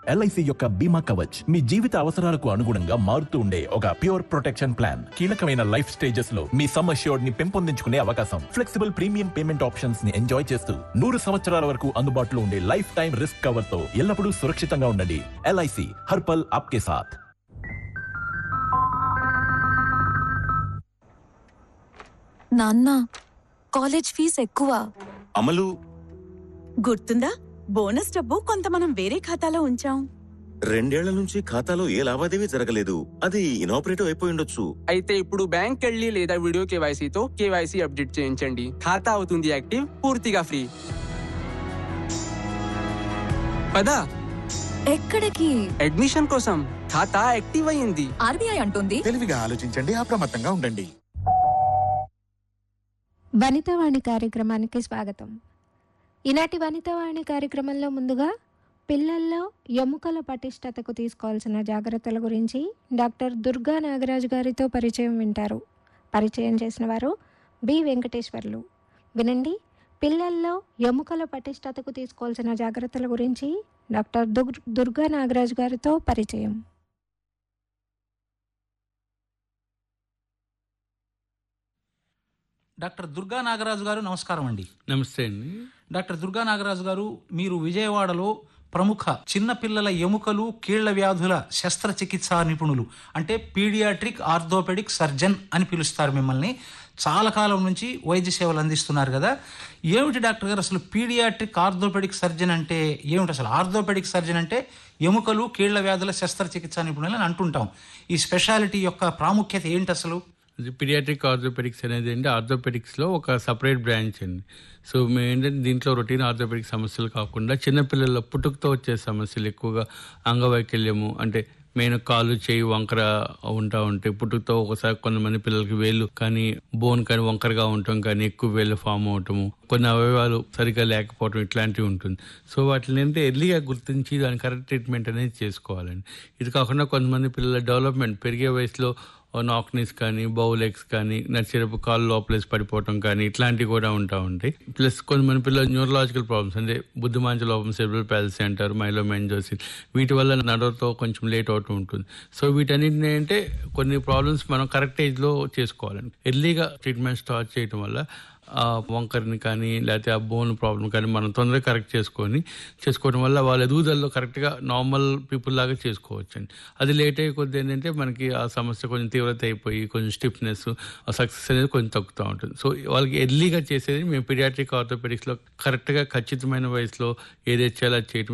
LIC యొక్క బీమా కవచ్ మీ జీవిత అవసరాలకు అనుగుణంగా మారుతూ ఉండే ఒక ప్యూర్ ప్రొటెక్షన్ ప్లాన్ కీలకమైన లైఫ్ స్టేజెస్ లో మీ సమ్ అష్యూర్డ్ ని పెంపొందించుకునే అవకాశం ఫ్లెక్సిబుల్ ప్రీమియం పేమెంట్ ఆప్షన్స్ ని ఎంజాయ్ చేస్తూ నూరు సంవత్సరాల వరకు అందుబాటులో ఉండే లైఫ్ టైం రిస్క్ కవర్ తో ఎల్లప్పుడూ సురక్షితంగా ఉండండి ఎల్ఐసి హర్పల్ ఆప్కే సాథ్ నాన్న కాలేజ్ ఫీజు ఎక్కువ అమలు గుర్తుందా బోనస్ డబ్బు కొంత మనం వేరే ఖాతాలో ఉంచాం రెండేళ్ల నుంచి ఖాతాలో ఏ లావాదేవీ జరగలేదు అది ఇనాపరేటివ్ అయిపోయి ఉండొచ్చు అయితే ఇప్పుడు బ్యాంక్ వెళ్ళి లేదా వీడియో కేవైసీతో కేవైసీ అప్డేట్ చేయించండి ఖాతా అవుతుంది యాక్టివ్ పూర్తిగా ఫ్రీ పదా ఎక్కడికి అడ్మిషన్ కోసం ఖాతా యాక్టివ్ అయ్యింది ఆర్బీఐ అంటుంది తెలివిగా ఆలోచించండి అప్రమత్తంగా ఉండండి వనితావాణి కార్యక్రమానికి స్వాగతం ఈనాటి వనితావాణి కార్యక్రమంలో ముందుగా పిల్లల్లో ఎముకల పటిష్టతకు తీసుకోవాల్సిన జాగ్రత్తల గురించి డాక్టర్ దుర్గా నాగరాజు గారితో పరిచయం వింటారు పరిచయం చేసిన వారు బి వెంకటేశ్వర్లు వినండి పిల్లల్లో ఎముకల పటిష్టతకు తీసుకోవాల్సిన జాగ్రత్తల గురించి డాక్టర్ దుర్ దుర్గా నాగరాజు గారితో పరిచయం డాక్టర్ దుర్గా నాగరాజు గారు నమస్కారం అండి నమస్తే అండి డాక్టర్ దుర్గా నాగరాజు గారు మీరు విజయవాడలో ప్రముఖ చిన్నపిల్లల ఎముకలు కీళ్ల వ్యాధుల శస్త్రచికిత్సా నిపుణులు అంటే పీడియాట్రిక్ ఆర్థోపెడిక్ సర్జన్ అని పిలుస్తారు మిమ్మల్ని చాలా కాలం నుంచి వైద్య సేవలు అందిస్తున్నారు కదా ఏమిటి డాక్టర్ గారు అసలు పీడియాట్రిక్ ఆర్థోపెడిక్ సర్జన్ అంటే ఏమిటి అసలు ఆర్థోపెడిక్ సర్జన్ అంటే ఎముకలు కీళ్ల వ్యాధుల శస్త్రచికిత్సా నిపుణులు అని అంటుంటాం ఈ స్పెషాలిటీ యొక్క ప్రాముఖ్యత ఏంటి అసలు ఇది పిడియాట్రిక్ ఆర్థోపెడిక్స్ అనేది అంటే ఆర్థోపెడిక్స్లో ఒక సపరేట్ బ్రాంచ్ అండి సో మేము ఏంటంటే దీంట్లో రొటీన్ ఆర్థోపెడిక్ సమస్యలు కాకుండా చిన్నపిల్లల పుట్టుకతో వచ్చే సమస్యలు ఎక్కువగా అంగవైకల్యము అంటే మెయిన్ కాళ్ళు చేయి వంకర ఉంటా ఉంటాయి పుట్టుకతో ఒకసారి కొంతమంది పిల్లలకి వేళ్ళు కానీ బోన్ కానీ వంకరగా ఉండటం కానీ ఎక్కువ వేళ్ళు ఫామ్ అవటము కొన్ని అవయవాలు సరిగా లేకపోవటం ఇట్లాంటివి ఉంటుంది సో వాటిని ఏంటంటే ఎర్లీగా గుర్తించి దాని కరెక్ట్ ట్రీట్మెంట్ అనేది చేసుకోవాలండి ఇది కాకుండా కొంతమంది పిల్లల డెవలప్మెంట్ పెరిగే వయసులో నాక్నీస్ కానీ బౌలెక్స్ కానీ నడిచేటప్పుడు కాళ్ళు లోపలేసి పడిపోవటం కానీ ఇట్లాంటివి కూడా ఉంటా ఉంటాయి ప్లస్ కొంతమంది పిల్లలు న్యూరలాజికల్ ప్రాబ్లమ్స్ అంటే బుద్ధిమాంచ లోపం సెబ్రల్ పాలసీ అంటారు మైలోమెంజోసిస్ వీటి వల్ల నడవతో కొంచెం లేట్ అవుతూ ఉంటుంది సో వీటన్నిటిని అంటే కొన్ని ప్రాబ్లమ్స్ మనం కరెక్ట్ ఏజ్లో చేసుకోవాలండి ఎర్లీగా ట్రీట్మెంట్ స్టార్ట్ చేయడం వల్ల ఆ వంకరని కానీ లేకపోతే ఆ బోన్ ప్రాబ్లం కానీ మనం తొందరగా కరెక్ట్ చేసుకొని చేసుకోవడం వల్ల వాళ్ళ ఎదుగుదలలో కరెక్ట్గా నార్మల్ పీపుల్ లాగా చేసుకోవచ్చండి అది లేట్ అయ్యే కొద్ది ఏంటంటే మనకి ఆ సమస్య కొంచెం తీవ్రత అయిపోయి కొంచెం స్టిఫ్నెస్ సక్సెస్ అనేది కొంచెం తగ్గుతూ ఉంటుంది సో వాళ్ళకి ఎర్లీగా చేసేది మేము పిడియాట్రిక్ ఆర్థోపెడిక్స్లో కరెక్ట్గా ఖచ్చితమైన వయసులో ఏది చేయాలో అది చేయడం